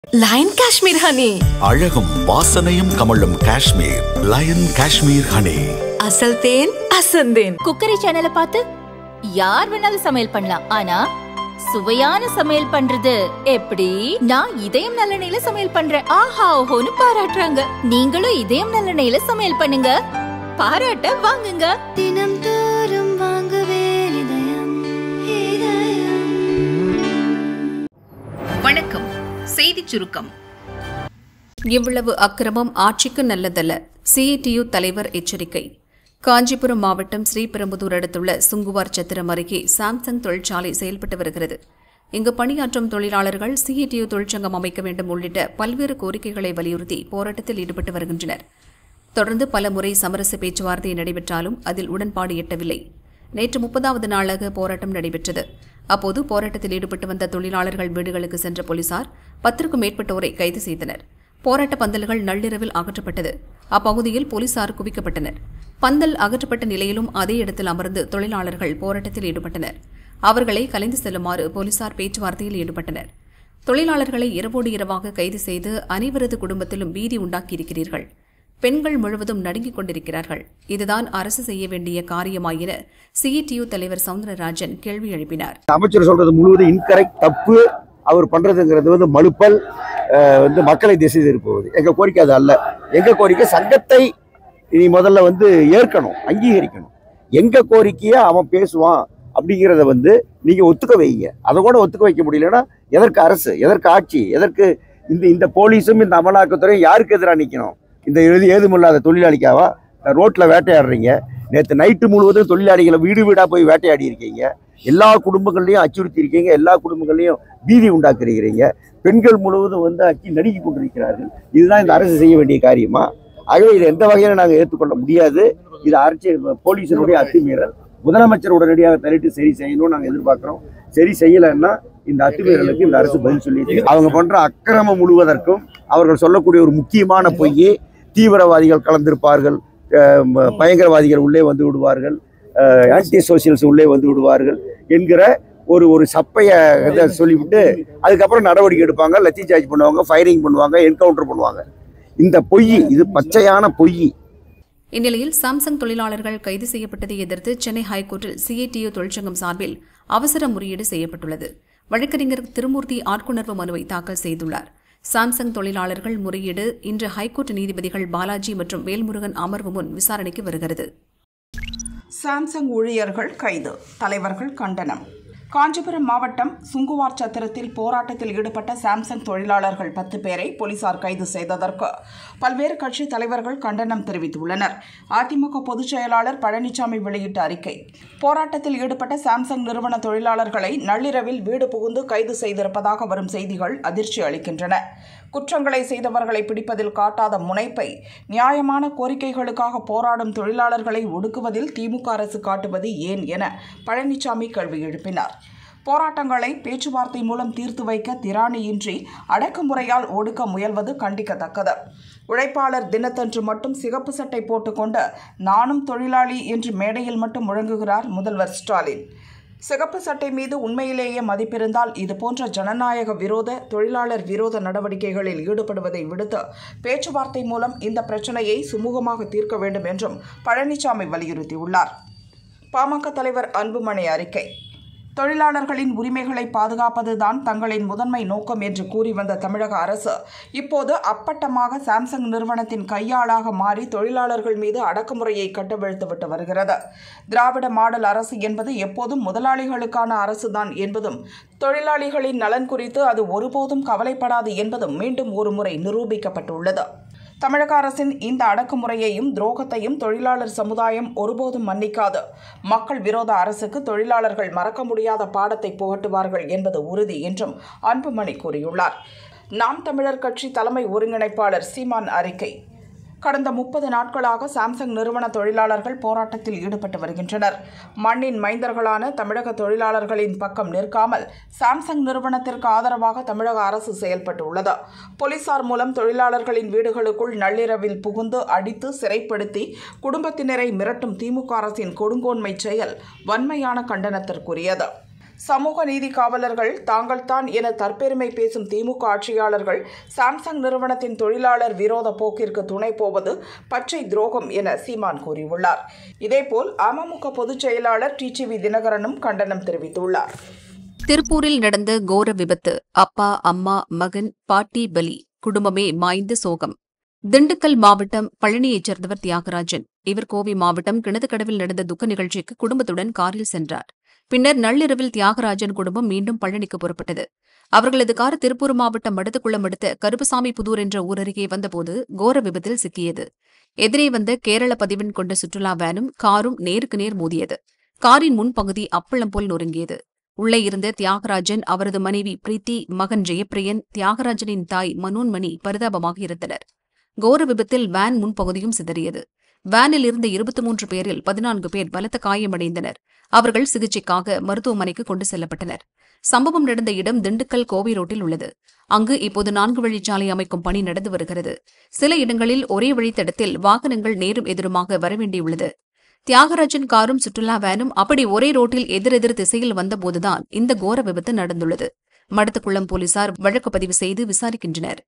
Line Kashmir honey அழகும் வாசனையும் கமழும் காஷ்மீர் லயன் காஷ்மீர் ஹனி அசல் தேன் அசந்தேன் குக்கரி சேனலை பார்த்து யார் வேணாலும் சமையல் பண்ணலாம் ஆனா சுவையான சமையல் பண்றது எப்படி நான் இதயம் நல்லெண்ணெயில சமையல் பண்றேன் ஆஹா ஓஹோன்னு பாராட்டுறாங்க நீங்களும் இதயம் நல்லெண்ணெயில சமையல் பண்ணுங்க பாராட்ட வாங்குங்க தினம் தோறும் வாங்குவே இதயம் இதயம் வணக்கம் செய்திச் சுருக்கம் இவ்வளவு அக்கிரமம் ஆட்சிக்கு நல்லதல்ல சிஐடியு தலைவர் எச்சரிக்கை காஞ்சிபுரம் மாவட்டம் ஸ்ரீபெரும்புதூர் அடுத்துள்ள சுங்குவார் சத்திரம் அருகே சாம்சங் தொழிற்சாலை செயல்பட்டு வருகிறது இங்கு பணியாற்றும் தொழிலாளர்கள் சிஐடியு தொழிற்சங்கம் அமைக்க வேண்டும் உள்ளிட்ட பல்வேறு கோரிக்கைகளை வலியுறுத்தி போராட்டத்தில் ஈடுபட்டு வருகின்றனர் தொடர்ந்து பல முறை சமரச பேச்சுவார்த்தை நடைபெற்றாலும் அதில் உடன்பாடு எட்டவில்லை நேற்று முப்பதாவது நாளாக போராட்டம் நடைபெற்றது அப்போது போராட்டத்தில் ஈடுபட்டு வந்த தொழிலாளர்கள் வீடுகளுக்கு சென்ற போலீசார் பத்திற்கும் மேற்பட்டோரை கைது செய்தனர் போராட்ட பந்தல்கள் நள்ளிரவில் அகற்றப்பட்டது அப்பகுதியில் போலீசார் குவிக்கப்பட்டனர் பந்தல் அகற்றப்பட்ட நிலையிலும் அதே இடத்தில் அமர்ந்து தொழிலாளர்கள் போராட்டத்தில் ஈடுபட்டனர் அவர்களை கலைந்து செல்லுமாறு போலீசார் பேச்சுவார்த்தையில் ஈடுபட்டனர் தொழிலாளர்களை இரவோடு இரவாக கைது செய்து அனைவரது குடும்பத்திலும் பீதி உண்டாக்கியிருக்கிறீர்கள் பெண்கள் முழுவதும் நடுங்கிக் கொண்டிருக்கிறார்கள் இதுதான் அரசு செய்ய வேண்டிய காரியமாயின சிஇடியு தலைவர் சவுந்தரராஜன் கேள்வி எழுப்பினார் அமைச்சர் சொல்றது முழுவதும் இன்கரெக்ட் தப்பு அவர் பண்றதுங்கிறது வந்து மலுப்பல் அஹ், வந்து மக்களை திசை திருப்புவது எங்க கோரிக்கை அது அல்ல எங்க கோரிக்கை சங்கத்தை நீ முதல்ல வந்து ஏற்கணும் அங்கீகரிக்கணும் எங்க கோரிக்கையை அவன் பேசுவான் அப்படிங்கிறத வந்து நீங்க ஒத்துக்க வைங்க அதை கூட ஒத்துக்க வைக்க முடியலன்னா எதற்கு அரசு எதற்கு ஆட்சி எதற்கு இந்த இந்த போலீஸும் இந்த அமலாக்கத்துறையும் யாருக்கு எதிராக நிற்கணும் இந்த எழுதி ஏதுமில்லாத தொழிலாளிக்காவா ரோட்ல வேட்டையாடுறீங்க நேற்று நைட்டு முழுவதும் தொழிலாளிகளை வீடு வீடாக போய் வேட்டையாடி இருக்கீங்க எல்லா குடும்பங்கள்லையும் அச்சுறுத்தி இருக்கீங்க எல்லா குடும்பங்கள்லையும் பீதி உண்டாக்குறீங்க பெண்கள் முழுவதும் வந்து அச்சு நடுக்கி கொண்டிருக்கிறார்கள் இதுதான் இந்த அரசு செய்ய வேண்டிய காரியமா ஆகவே இது எந்த வகையில நாங்கள் ஏற்றுக்கொள்ள முடியாது இது அரசியல் போலீசினுடைய அத்துமீறல் முதலமைச்சர் உடனடியாக தலையிட்டு சரி செய்யணும்னு நாங்கள் எதிர்பார்க்கிறோம் சரி செய்யலைன்னா இந்த அத்துமீறலுக்கு இந்த அரசு பதில் சொல்லி அவங்க பண்ற அக்கிரமம் முழுவதற்கும் அவர்கள் சொல்லக்கூடிய ஒரு முக்கியமான பொய் தீவிரவாதிகள் கலந்திருப்பார்கள் அஹ் ம- பயங்கரவாதிகள் உள்ளே வந்து விடுவார்கள் ஆன்டி சோசியல்ஸ் உள்ளே வந்து விடுவார்கள் என்கிற ஒரு ஒரு சப்பைய இதை சொல்லிவிட்டு அதுக்கப்புறம் நடவடிக்கை எடுப்பாங்க லத்தி சார்ஜ் பண்ணுவாங்க ஃபயரிங் பண்ணுவாங்க என்கவுண்டர் பண்ணுவாங்க இந்த பொய் இது பச்சையான பொய் இந்நிலையில் சாம்சங் தொழிலாளர்கள் கைது செய்யப்பட்டதை எதிர்த்து சென்னை ஹைகோர்ட்டில் சிஐடியு தொழிற்சங்கம் சார்பில் அவசர முறையீடு செய்யப்பட்டுள்ளது வழக்கறிஞர் திருமூர்த்தி ஆட்கொணர்வு மனுவை தாக்கல் செய்துள்ளார் சாம்சங் தொழிலாளர்கள் முறையீடு இன்று ஹைகோர்ட் நீதிபதிகள் பாலாஜி மற்றும் வேல்முருகன் அமர்வு முன் விசாரணைக்கு வருகிறது சாம்சங் ஊழியர்கள் கைது தலைவர்கள் கண்டனம் காஞ்சிபுரம் மாவட்டம் சுங்குவார் சத்திரத்தில் போராட்டத்தில் ஈடுபட்ட சாம்சங் தொழிலாளர்கள் பத்து பேரை போலீசார் கைது செய்ததற்கு பல்வேறு கட்சி தலைவர்கள் கண்டனம் தெரிவித்துள்ளனர் அதிமுக பொதுச் செயலாளர் பழனிசாமி வெளியிட்ட அறிக்கை போராட்டத்தில் ஈடுபட்ட சாம்சங் நிறுவன தொழிலாளர்களை நள்ளிரவில் வீடு புகுந்து கைது செய்திருப்பதாக வரும் செய்திகள் அதிர்ச்சி அளிக்கின்றன குற்றங்களை செய்தவர்களை பிடிப்பதில் காட்டாத முனைப்பை நியாயமான கோரிக்கைகளுக்காக போராடும் தொழிலாளர்களை ஒடுக்குவதில் திமுக அரசு காட்டுவது ஏன் என பழனிசாமி கேள்வி எழுப்பினார் போராட்டங்களை பேச்சுவார்த்தை மூலம் தீர்த்து வைக்க திராணியின்றி அடக்குமுறையால் ஒடுக்க முயல்வது கண்டிக்கத்தக்கது உழைப்பாளர் தினத்தன்று மட்டும் சிகப்பு சட்டை போட்டுக்கொண்டு நானும் தொழிலாளி என்று மேடையில் மட்டும் முழங்குகிறார் முதல்வர் ஸ்டாலின் சிகப்பு சட்டை மீது உண்மையிலேயே மதிப்பிருந்தால் இதுபோன்ற ஜனநாயக விரோத தொழிலாளர் விரோத நடவடிக்கைகளில் ஈடுபடுவதை விடுத்து பேச்சுவார்த்தை மூலம் இந்த பிரச்சனையை சுமூகமாக தீர்க்க வேண்டும் என்றும் பழனிசாமி வலியுறுத்தியுள்ளார் பாமக தலைவர் அன்புமணி அறிக்கை தொழிலாளர்களின் உரிமைகளை பாதுகாப்பதுதான் தங்களின் முதன்மை நோக்கம் என்று கூறி வந்த தமிழக அரசு இப்போது அப்பட்டமாக சாம்சங் நிறுவனத்தின் கையாளாக மாறி தொழிலாளர்கள் மீது அடக்குமுறையை கட்டவிழ்த்துவிட்டு வருகிறது திராவிட மாடல் அரசு என்பது எப்போதும் முதலாளிகளுக்கான அரசுதான் என்பதும் தொழிலாளிகளின் நலன் குறித்து அது ஒருபோதும் கவலைப்படாது என்பதும் மீண்டும் ஒருமுறை நிரூபிக்கப்பட்டுள்ளது தமிழக அரசின் இந்த அடக்குமுறையையும் துரோகத்தையும் தொழிலாளர் சமுதாயம் ஒருபோதும் மன்னிக்காது மக்கள் விரோத அரசுக்கு தொழிலாளர்கள் மறக்க முடியாத பாடத்தை புகட்டுவார்கள் என்பது உறுதி என்றும் அன்புமணி கூறியுள்ளார் நாம் தமிழர் கட்சி தலைமை ஒருங்கிணைப்பாளர் சீமான் அறிக்கை கடந்த முப்பது நாட்களாக சாம்சங் நிறுவன தொழிலாளர்கள் போராட்டத்தில் ஈடுபட்டு வருகின்றனர் மண்ணின் மைந்தர்களான தமிழக தொழிலாளர்களின் பக்கம் நிற்காமல் சாம்சங் நிறுவனத்திற்கு ஆதரவாக தமிழக அரசு செயல்பட்டுள்ளது போலீசார் மூலம் தொழிலாளர்களின் வீடுகளுக்குள் நள்ளிரவில் புகுந்து அடித்து சிறைப்படுத்தி குடும்பத்தினரை மிரட்டும் திமுக அரசின் கொடுங்கோன்மை செயல் வன்மையான கண்டனத்திற்குரியது சமூக நீதி காவலர்கள் தாங்கள்தான் என தற்பெருமை பேசும் திமுக ஆட்சியாளர்கள் சாம்சங் நிறுவனத்தின் தொழிலாளர் விரோத போக்கிற்கு துணை போவது பச்சை துரோகம் என சீமான் கூறியுள்ளார் இதேபோல் அமமுக பொதுச் செயலாளர் டிடிவி தினகரனும் கண்டனம் தெரிவித்துள்ளார் திருப்பூரில் நடந்த கோர விபத்து அப்பா அம்மா மகன் பாட்டி பலி குடும்பமே மாய்ந்த சோகம் திண்டுக்கல் மாவட்டம் பழனியைச் சேர்ந்தவர் தியாகராஜன் இவர் கோவை மாவட்டம் கிணத்துக்கடவில் நடந்த துக்க நிகழ்ச்சிக்கு குடும்பத்துடன் காரில் சென்றார் பின்னர் நள்ளிரவில் தியாகராஜன் குடும்பம் மீண்டும் பழனிக்கு புறப்பட்டது அவர்களது கார் திருப்பூர் மாவட்டம் மடத்துக்குளம் அடுத்த கருப்புசாமி புதூர் என்ற ஊர் அருகே வந்தபோது கோர விபத்தில் சிக்கியது எதிரே வந்த கேரள பதிவெண் கொண்ட சுற்றுலா வேனும் காரும் நேருக்கு நேர் மோதியது காரின் முன்பகுதி அப்பளம் போல் நொறுங்கியது உள்ளே இருந்த தியாகராஜன் அவரது மனைவி பிரீத்தி மகன் ஜெயப்பிரியன் தியாகராஜனின் தாய் மனோன்மணி பரிதாபமாக இருந்தனர் கோர விபத்தில் வேன் முன்பகுதியும் சிதறியது வேனில் இருந்த இருபத்தி மூன்று பேரில் பதினான்கு பேர் பலத்த காயமடைந்தனர் அவர்கள் சிகிச்சைக்காக மருத்துவமனைக்கு கொண்டு செல்லப்பட்டனர் சம்பவம் நடந்த இடம் திண்டுக்கல் கோவை ரோட்டில் உள்ளது அங்கு இப்போது நான்கு வழிச்சாலை அமைக்கும் பணி நடந்து வருகிறது சில இடங்களில் ஒரே வழித்தடத்தில் வாகனங்கள் நேரும் எதிருமாக வரவேண்டியுள்ளது தியாகராஜன் காரும் சுற்றுலா வேனும் அப்படி ஒரே ரோட்டில் எதிரெதிர் திசையில் வந்தபோதுதான் இந்த கோர விபத்து நடந்துள்ளது மடத்துக்குளம் போலீசார் வழக்கு பதிவு செய்து விசாரிக்கின்றனர்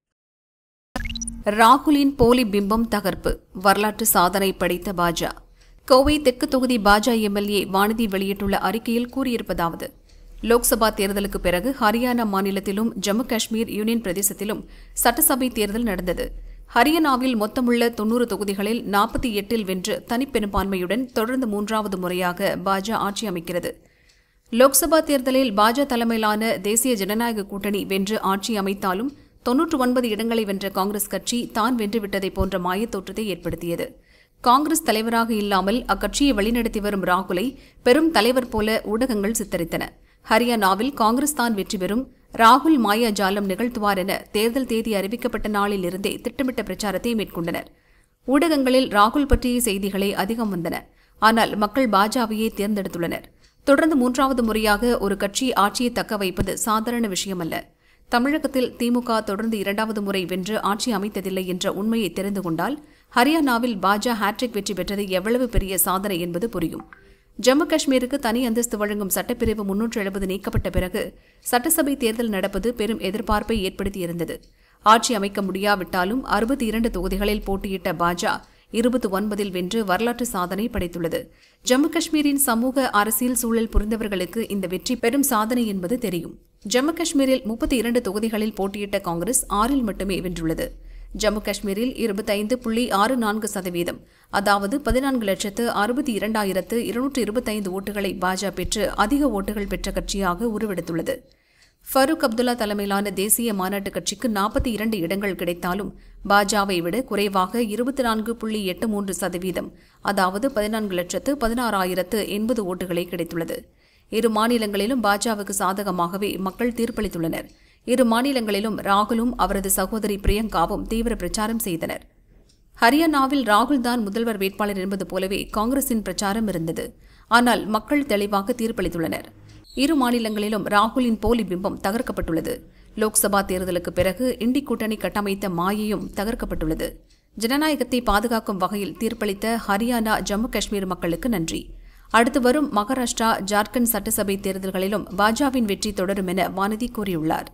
ராகுலின் போலி பிம்பம் தகர்ப்பு வரலாற்று சாதனை படைத்த பாஜ கோவை தெற்கு தொகுதி பாஜ எம்எல்ஏ வானதி வெளியிட்டுள்ள அறிக்கையில் கூறியிருப்பதாவது லோக்சபா தேர்தலுக்கு பிறகு ஹரியானா மாநிலத்திலும் ஜம்மு காஷ்மீர் யூனியன் பிரதேசத்திலும் சட்டசபை தேர்தல் நடந்தது ஹரியானாவில் மொத்தமுள்ள தொன்னூறு தொகுதிகளில் நாற்பத்தி எட்டில் வென்று தனிப்பெரும்பான்மையுடன் தொடர்ந்து மூன்றாவது முறையாக பாஜ ஆட்சி அமைக்கிறது லோக்சபா தேர்தலில் பாஜ தலைமையிலான தேசிய ஜனநாயக கூட்டணி வென்று ஆட்சி அமைத்தாலும் தொன்னூற்று ஒன்பது இடங்களை வென்ற காங்கிரஸ் கட்சி தான் வென்றுவிட்டதை போன்ற மாயத் தோற்றத்தை ஏற்படுத்தியது காங்கிரஸ் தலைவராக இல்லாமல் அக்கட்சியை வழிநடத்தி வரும் ராகுலை பெரும் தலைவர் போல ஊடகங்கள் சித்தரித்தன ஹரியானாவில் காங்கிரஸ் தான் வெற்றி பெறும் ராகுல் மாயாஜாலம் நிகழ்த்துவார் என தேர்தல் தேதி அறிவிக்கப்பட்ட நாளில் இருந்தே திட்டமிட்ட பிரச்சாரத்தை மேற்கொண்டனர் ஊடகங்களில் ராகுல் பற்றிய செய்திகளே அதிகம் வந்தன ஆனால் மக்கள் பாஜகவையே தேர்ந்தெடுத்துள்ளனர் தொடர்ந்து மூன்றாவது முறையாக ஒரு கட்சி ஆட்சியை தக்க வைப்பது சாதாரண விஷயமல்ல தமிழகத்தில் திமுக தொடர்ந்து இரண்டாவது முறை வென்று ஆட்சி அமைத்ததில்லை என்ற உண்மையை தெரிந்து கொண்டால் ஹரியானாவில் பாஜ ஹாட்ரிக் வெற்றி பெற்றது எவ்வளவு பெரிய சாதனை என்பது புரியும் ஜம்மு காஷ்மீருக்கு தனி அந்தஸ்து வழங்கும் சட்டப்பிரிவு முன்னூற்று எழுபது நீக்கப்பட்ட பிறகு சட்டசபை தேர்தல் நடப்பது பெரும் எதிர்பார்ப்பை ஏற்படுத்தியிருந்தது ஆட்சி அமைக்க முடியாவிட்டாலும் அறுபத்தி இரண்டு தொகுதிகளில் போட்டியிட்ட பாஜ இருபத்தி ஒன்பதில் வென்று வரலாற்று சாதனை படைத்துள்ளது ஜம்மு காஷ்மீரின் சமூக அரசியல் சூழல் புரிந்தவர்களுக்கு இந்த வெற்றி பெரும் சாதனை என்பது தெரியும் ஜம்மு காஷ்மீரில் முப்பத்தி இரண்டு தொகுதிகளில் போட்டியிட்ட காங்கிரஸ் ஆறில் மட்டுமே வென்றுள்ளது ஜம்மு காஷ்மீரில் இருபத்தைந்து புள்ளி ஆறு நான்கு சதவீதம் அதாவது பதினான்கு லட்சத்து அறுபத்தி இரண்டாயிரத்து இருநூற்று இருபத்தைந்து ஓட்டுகளை பாஜ பெற்று அதிக ஓட்டுகள் பெற்ற கட்சியாக உருவெடுத்துள்ளது ஃபரூக் அப்துல்லா தலைமையிலான தேசிய மாநாட்டுக் கட்சிக்கு நாற்பத்தி இரண்டு இடங்கள் கிடைத்தாலும் பாஜவை விட குறைவாக இருபத்தி நான்கு புள்ளி எட்டு மூன்று சதவீதம் அதாவது பதினான்கு லட்சத்து பதினாறாயிரத்து எண்பது ஓட்டுகளே கிடைத்துள்ளது இரு மாநிலங்களிலும் பாஜவுக்கு சாதகமாகவே மக்கள் தீர்ப்பளித்துள்ளனர் இரு மாநிலங்களிலும் ராகுலும் அவரது சகோதரி பிரியங்காவும் தீவிர பிரச்சாரம் செய்தனர் ஹரியானாவில் ராகுல் தான் முதல்வர் வேட்பாளர் என்பது போலவே காங்கிரசின் பிரச்சாரம் இருந்தது ஆனால் மக்கள் தெளிவாக தீர்ப்பளித்துள்ளனர் இரு மாநிலங்களிலும் ராகுலின் போலி பிம்பம் தகர்க்கப்பட்டுள்ளது லோக்சபா தேர்தலுக்கு பிறகு இண்டி கூட்டணி கட்டமைத்த மாயையும் தகர்க்கப்பட்டுள்ளது ஜனநாயகத்தை பாதுகாக்கும் வகையில் தீர்ப்பளித்த ஹரியானா ஜம்மு காஷ்மீர் மக்களுக்கு நன்றி அடுத்து வரும் மகாராஷ்டிரா ஜார்க்கண்ட் சட்டசபை தேர்தல்களிலும் பாஜவின் வெற்றி தொடரும் என வானதி கூறியுள்ளார்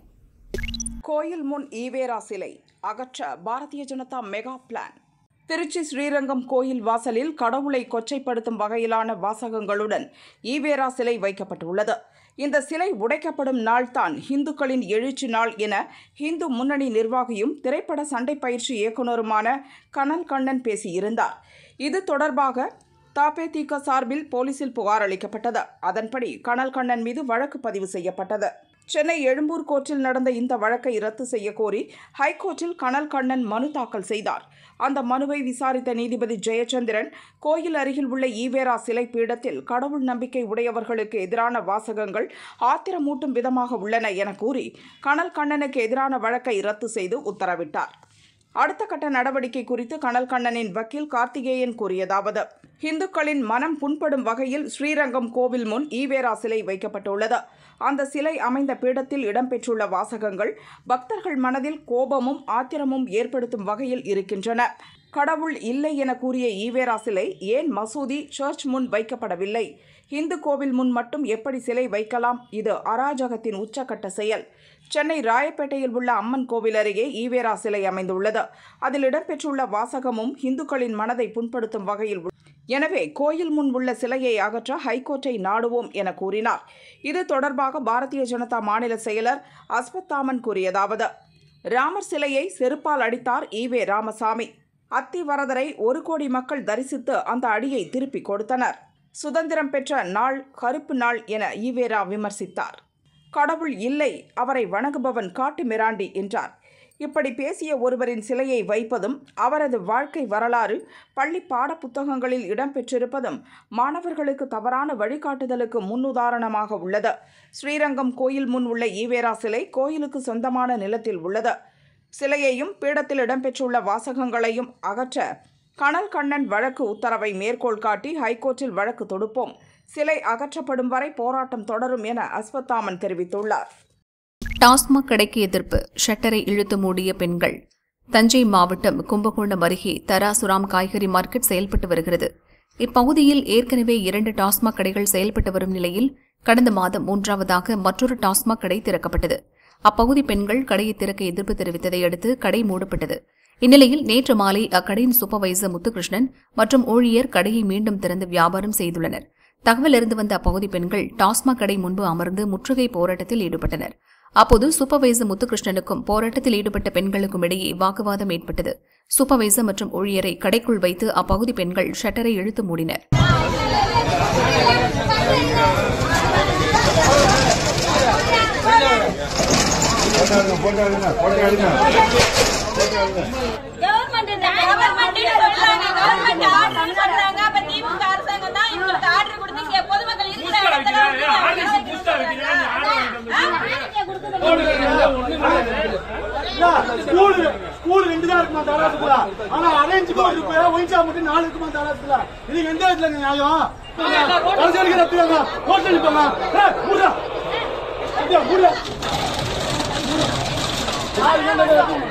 கோயில் முன் ஈவேரா சிலை அகற்ற பாரதிய ஜனதா மெகா பிளான் திருச்சி ஸ்ரீரங்கம் கோயில் வாசலில் கடவுளை கொச்சைப்படுத்தும் வகையிலான வாசகங்களுடன் ஈவேரா சிலை வைக்கப்பட்டுள்ளது இந்த சிலை உடைக்கப்படும் நாள்தான் இந்துக்களின் எழுச்சி நாள் என இந்து முன்னணி நிர்வாகியும் திரைப்பட சண்டை பயிற்சி இயக்குனருமான கனல் கண்ணன் பேசியிருந்தார் இது தொடர்பாக தாபேதிக சார்பில் போலீசில் புகார் அளிக்கப்பட்டது அதன்படி கனல் கண்ணன் மீது வழக்கு பதிவு செய்யப்பட்டது சென்னை எழும்பூர் கோர்ட்டில் நடந்த இந்த வழக்கை ரத்து செய்ய கோரி ஹைகோர்ட்டில் கனல் கண்ணன் மனு தாக்கல் செய்தார் அந்த மனுவை விசாரித்த நீதிபதி ஜெயச்சந்திரன் கோயில் அருகில் உள்ள ஈவேரா சிலை பீடத்தில் கடவுள் நம்பிக்கை உடையவர்களுக்கு எதிரான வாசகங்கள் ஆத்திரமூட்டும் விதமாக உள்ளன என கூறி கனல் கண்ணனுக்கு எதிரான வழக்கை ரத்து செய்து உத்தரவிட்டார் அடுத்த கட்ட நடவடிக்கை குறித்து கனல் கண்ணனின் வக்கீல் கார்த்திகேயன் கூறியதாவது இந்துக்களின் மனம் புண்படும் வகையில் ஸ்ரீரங்கம் கோவில் முன் ஈவேரா சிலை வைக்கப்பட்டுள்ளது அந்த சிலை அமைந்த பீடத்தில் இடம்பெற்றுள்ள வாசகங்கள் பக்தர்கள் மனதில் கோபமும் ஆத்திரமும் ஏற்படுத்தும் வகையில் இருக்கின்றன கடவுள் இல்லை என கூறிய ஈவேரா சிலை ஏன் மசூதி சர்ச் முன் வைக்கப்படவில்லை இந்து கோவில் முன் மட்டும் எப்படி சிலை வைக்கலாம் இது அராஜகத்தின் உச்சக்கட்ட செயல் சென்னை ராயப்பேட்டையில் உள்ள அம்மன் கோவில் அருகே ஈவேரா சிலை அமைந்துள்ளது அதில் இடம்பெற்றுள்ள வாசகமும் இந்துக்களின் மனதை புண்படுத்தும் வகையில் உள்ள- எனவே கோயில் முன் உள்ள சிலையை அகற்ற ஹைகோர்ட்டை நாடுவோம் என கூறினார் இது தொடர்பாக பாரதிய ஜனதா மாநில செயலர் அஸ்வத்தாமன் கூறியதாவது ராமர் சிலையை செருப்பால் அடித்தார் ஈவே ராமசாமி அத்திவரதரை ஒரு கோடி மக்கள் தரிசித்து அந்த அடியை திருப்பி கொடுத்தனர் சுதந்திரம் பெற்ற நாள் கருப்பு நாள் என ஈவேரா விமர்சித்தார் கடவுள் இல்லை அவரை வணங்குபவன் காட்டு மிராண்டி என்றார் இப்படி பேசிய ஒருவரின் சிலையை வைப்பதும் அவரது வாழ்க்கை வரலாறு பள்ளி பாடப்புத்தகங்களில் இடம்பெற்றிருப்பதும் மாணவர்களுக்கு தவறான வழிகாட்டுதலுக்கு முன்னுதாரணமாக உள்ளது ஸ்ரீரங்கம் கோயில் முன் உள்ள ஈவேரா சிலை கோயிலுக்கு சொந்தமான நிலத்தில் உள்ளது சிலையையும் பீடத்தில் இடம்பெற்றுள்ள வாசகங்களையும் அகற்ற கனல் கண்ணன் வழக்கு உத்தரவை மேற்கோள் காட்டி ஹைகோர்ட்டில் வழக்கு தொடுப்போம் சிலை அகற்றப்படும் வரை போராட்டம் தொடரும் என அஸ்வத்தாமன் தெரிவித்துள்ளார் டாஸ்மாக் கடைக்கு எதிர்ப்பு ஷட்டரை இழுத்து மூடிய பெண்கள் தஞ்சை மாவட்டம் கும்பகோணம் அருகே தராசுராம் காய்கறி மார்க்கெட் செயல்பட்டு வருகிறது இப்பகுதியில் ஏற்கனவே இரண்டு டாஸ்மாக் கடைகள் செயல்பட்டு வரும் நிலையில் கடந்த மாதம் மூன்றாவதாக மற்றொரு டாஸ்மாக் கடை திறக்கப்பட்டது அப்பகுதி பெண்கள் கடையை திறக்க எதிர்ப்பு தெரிவித்ததை அடுத்து கடை மூடப்பட்டது இந்நிலையில் நேற்று மாலை அக்கடையின் சூப்பர்வைசர் முத்துகிருஷ்ணன் மற்றும் ஊழியர் கடையை மீண்டும் திறந்து வியாபாரம் செய்துள்ளனர் தகவல் அறிந்து வந்த அப்பகுதி பெண்கள் டாஸ்மாக் கடை முன்பு அமர்ந்து முற்றுகை போராட்டத்தில் ஈடுபட்டனர் அப்போது சூப்பர்வைசர் முத்துகிருஷ்ணனுக்கும் போராட்டத்தில் ஈடுபட்ட பெண்களுக்கும் இடையே வாக்குவாதம் ஏற்பட்டது சூப்பர்வைசர் மற்றும் ஊழியரை கடைக்குள் வைத்து அப்பகுதி பெண்கள் ஷட்டரை இழுத்து மூடினர் கவர்மெண்ட் இந்த கவர்மெண்ட் சொல்றாங்க கவர்மெண்ட் ஆர்டர் சொல்றாங்க அப்ப திமுக அரசாங்கம் தான் இவங்களுக்கு ஆர்டர் கொடுத்து இங்க பொதுமக்கள் இருக்கிற இடத்துல வந்து அவங்க ஸ்கூல் ஸ்கூல் ரெண்டு தான் இருக்குமா தாராசுக்குள்ள ஆனா அரேஞ்சுக்கு ஒரு ரூபாய் ஒயின்ஷா மட்டும் நாலு இருக்குமா தாராசுக்குள்ள இது எந்த இடத்துல நியாயம் கடைசி வரைக்கும் ரத்துவாங்க ஹோட்டல் நிப்பாங்க ஏய், மூடுடா. அப்படியா, மூடுடா. நாலு மணி நேரம் ரத்து.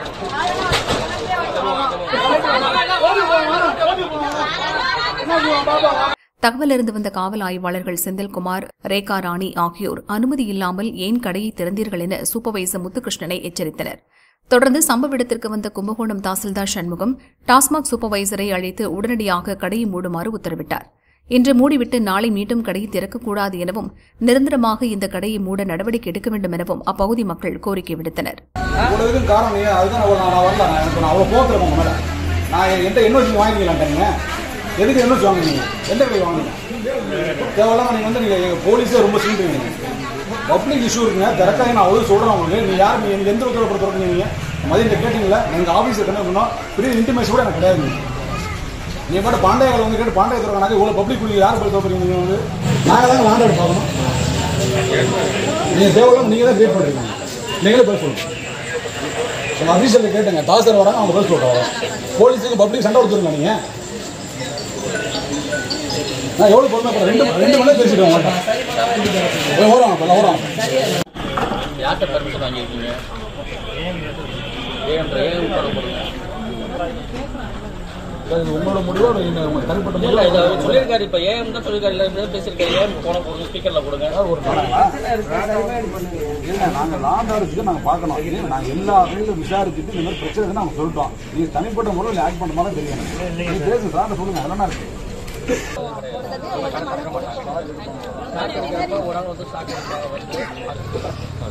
ஓடி போங்க, ஓடி போங்க. என்ன பண்ணுவாங்க, பாப்பா தகவல் அறிந்து வந்த காவல் ஆய்வாளர்கள் செந்தில்குமார் ரேகா ராணி ஆகியோர் அனுமதி இல்லாமல் ஏன் கடையை திறந்தீர்கள் என சூப்பர்வைசர் முத்துகிருஷ்ணனை எச்சரித்தனர் தொடர்ந்து சம்பவ இடத்திற்கு வந்த கும்பகோணம் தாசில்தார் சண்முகம் டாஸ்மாக் சூப்பர்வைசரை அழைத்து உடனடியாக கடையை மூடுமாறு உத்தரவிட்டார் இன்று மூடிவிட்டு நாளை மீண்டும் கடையை திறக்கக்கூடாது எனவும் நிரந்தரமாக இந்த கடையை மூட நடவடிக்கை எடுக்க வேண்டும் எனவும் அப்பகுதி மக்கள் கோரிக்கை விடுத்தனர் இவ்வளோ இதுக்கும் காரணம் நீங்க அதுதான் நான் நான் வரல நான் எனக்கு நான் அவ்வளோ போகிறேன் உங்க மேலே நான் என்கிட்ட என்ஓசி வாங்கிக்கலாம் நீங்க எதுக்கு என்ஓசி வாங்குனீங்க எந்த கடை வாங்குனீங்க தேவையில்லாம நீங்கள் வந்து நீங்கள் எங்கள் போலீஸே ரொம்ப சீண்டுங்க பப்ளிக் இஷ்யூ இருக்குங்க கரெக்டாக நான் அவ்வளோ சொல்கிறேன் உங்களுக்கு நீ யார் நீ எனக்கு எந்த உத்தரவு பொறுத்த நீங்கள் மதியம் கேட்டீங்களா எங்கள் ஆஃபீஸர் என்ன பண்ணோம் பெரிய இன்டிமேஷன் கூட எனக்கு கிடையாது நீ பாட்டு பாண்டியர்கள் வந்து கேட்டு பாண்டிய தருவாங்க இவ்வளோ பப்ளிக் குடி யார் போய் தோப்புறீங்க நீங்கள் வந்து நாங்கள் தாங்க வாண்டாடு பார்க்கணும் நீங்கள் தேவையில்லாம நீங்கள் தான் கிரியேட் பண்ணுறீங்க நீங்களே பதில் சொல்லுங்கள் உங்கள் அஃபீஷியலில் கேட்டுங்க தாசர் வராங்க அவங்க பதில் சொல்கிறாங்க போலீஸுக்கு பப்ளிக் சண்டை கொடுத்துருங்க நீங்கள் நான் எவ்வளோ பொறுமை ரெண்டு ரெண்டு மணி நேரம் பேசிட்டு மாட்டேன் ஓரம் இப்போ ஓரம் யார்கிட்ட பர்மிஷன் வாங்கியிருக்கீங்க ஏன்ற ஏன் படம் போடுங்க இது உங்களோட முடிவோ இல்லை உங்க தனிப்பட்ட இல்ல இதை அவர் சொல்லியிருக்காரு இப்ப ஏஎம் தான் சொல்லியிருக்காரு எல்லாரும் பேசியிருக்காரு ஏஎம் போன போடுங்க ஸ்பீக்கர்ல போடுங்க ஒரு இல்லை நாங்கள் லாண்டாருக்கு நாங்கள் பார்க்கணும் இது நாங்கள் எல்லா வகையிலும் விசாரிச்சுட்டு இந்த மாதிரி பிரச்சனை இருக்குன்னு நாங்கள் சொல்லிட்டோம் நீங்கள் தனிப்பட்ட முறையில் ஆக்ட் பண்ணுற மாதிரி தெரியும் நீங்கள் பேசுங்க சார் சொல்லுங்கள் அதெல்லாம் இருக்கு ஒரு ஆள் வந்து ஸ்டார்ட்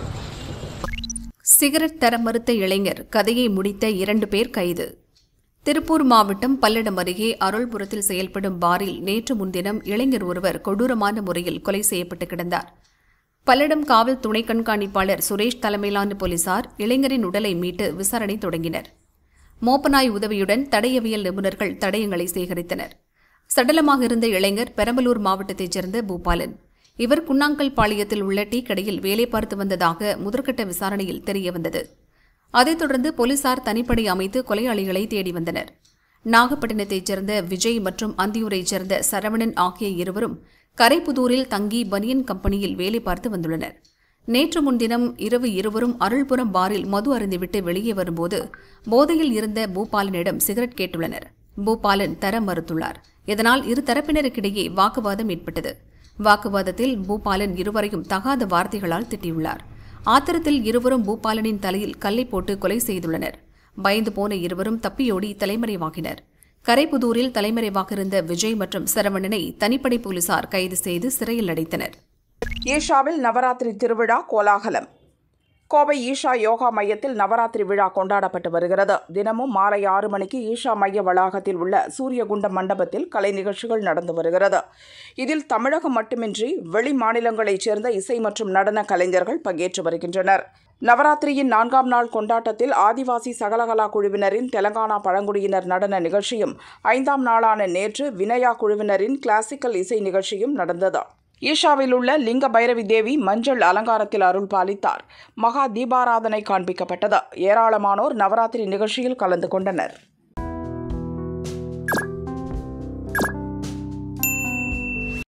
சிகரெட் தர மறுத்த இளைஞர் கதையை முடித்த இரண்டு பேர் கைது திருப்பூர் மாவட்டம் பல்லடம் அருகே அருள்புரத்தில் செயல்படும் பாரில் நேற்று முன்தினம் இளைஞர் ஒருவர் கொடூரமான முறையில் கொலை செய்யப்பட்டு கிடந்தார் பல்லடம் காவல் துணை கண்காணிப்பாளர் சுரேஷ் தலைமையிலான போலீசார் இளைஞரின் உடலை மீட்டு விசாரணை தொடங்கினர் மோப்பநாய் உதவியுடன் தடயவியல் நிபுணர்கள் தடயங்களை சேகரித்தனர் சடலமாக இருந்த இளைஞர் பெரம்பலூர் மாவட்டத்தைச் சேர்ந்த பூபாலன் இவர் குன்னாங்கல் பாளையத்தில் உள்ள டீ கடையில் வேலை பார்த்து வந்ததாக முதற்கட்ட விசாரணையில் தெரியவந்தது அதைத் தொடர்ந்து போலீசார் தனிப்படை அமைத்து கொலையாளிகளை தேடி வந்தனர் நாகப்பட்டினத்தைச் சேர்ந்த விஜய் மற்றும் அந்தியூரைச் சேர்ந்த சரவணன் ஆகிய இருவரும் கரைப்புதூரில் தங்கி பனியன் கம்பெனியில் வேலை பார்த்து வந்துள்ளனர் நேற்று முன்தினம் இரவு இருவரும் அருள்புரம் பாரில் மது அருந்திவிட்டு வெளியே வரும்போது போதையில் இருந்த பூபாலனிடம் சிகரெட் கேட்டுள்ளனர் பூபாலன் தர மறுத்துள்ளார் இதனால் இரு தரப்பினருக்கிடையே வாக்குவாதம் ஏற்பட்டது வாக்குவாதத்தில் பூபாலன் இருவரையும் தகாத வார்த்தைகளால் திட்டியுள்ளார் ஆத்திரத்தில் இருவரும் பூபாலனின் தலையில் கல்லை போட்டு கொலை செய்துள்ளனர் பயந்து போன இருவரும் தப்பியோடி தலைமறைவாகினர் கரைப்புதூரில் தலைமறைவாக இருந்த விஜய் மற்றும் சரவணனை தனிப்படை போலீசார் கைது செய்து சிறையில் அடைத்தனர் ஈஷாவில் நவராத்திரி திருவிழா கோலாகலம் கோவை ஈஷா யோகா மையத்தில் நவராத்திரி விழா கொண்டாடப்பட்டு வருகிறது தினமும் மாலை ஆறு மணிக்கு ஈஷா மைய வளாகத்தில் உள்ள சூரியகுண்டம் மண்டபத்தில் கலை நிகழ்ச்சிகள் நடந்து வருகிறது இதில் தமிழகம் மட்டுமின்றி வெளி மாநிலங்களைச் சேர்ந்த இசை மற்றும் நடன கலைஞர்கள் பங்கேற்று வருகின்றனர் நவராத்திரியின் நான்காம் நாள் கொண்டாட்டத்தில் ஆதிவாசி சகலகலா குழுவினரின் தெலங்கானா பழங்குடியினர் நடன நிகழ்ச்சியும் ஐந்தாம் நாளான நேற்று வினயா குழுவினரின் கிளாசிக்கல் இசை நிகழ்ச்சியும் நடந்தது ஈஷாவில் உள்ள லிங்க பைரவி தேவி மஞ்சள் அலங்காரத்தில் அருள் பாலித்தார் மகா தீபாராதனை காண்பிக்கப்பட்டது ஏராளமானோர் நவராத்திரி நிகழ்ச்சியில் கலந்து கொண்டனர்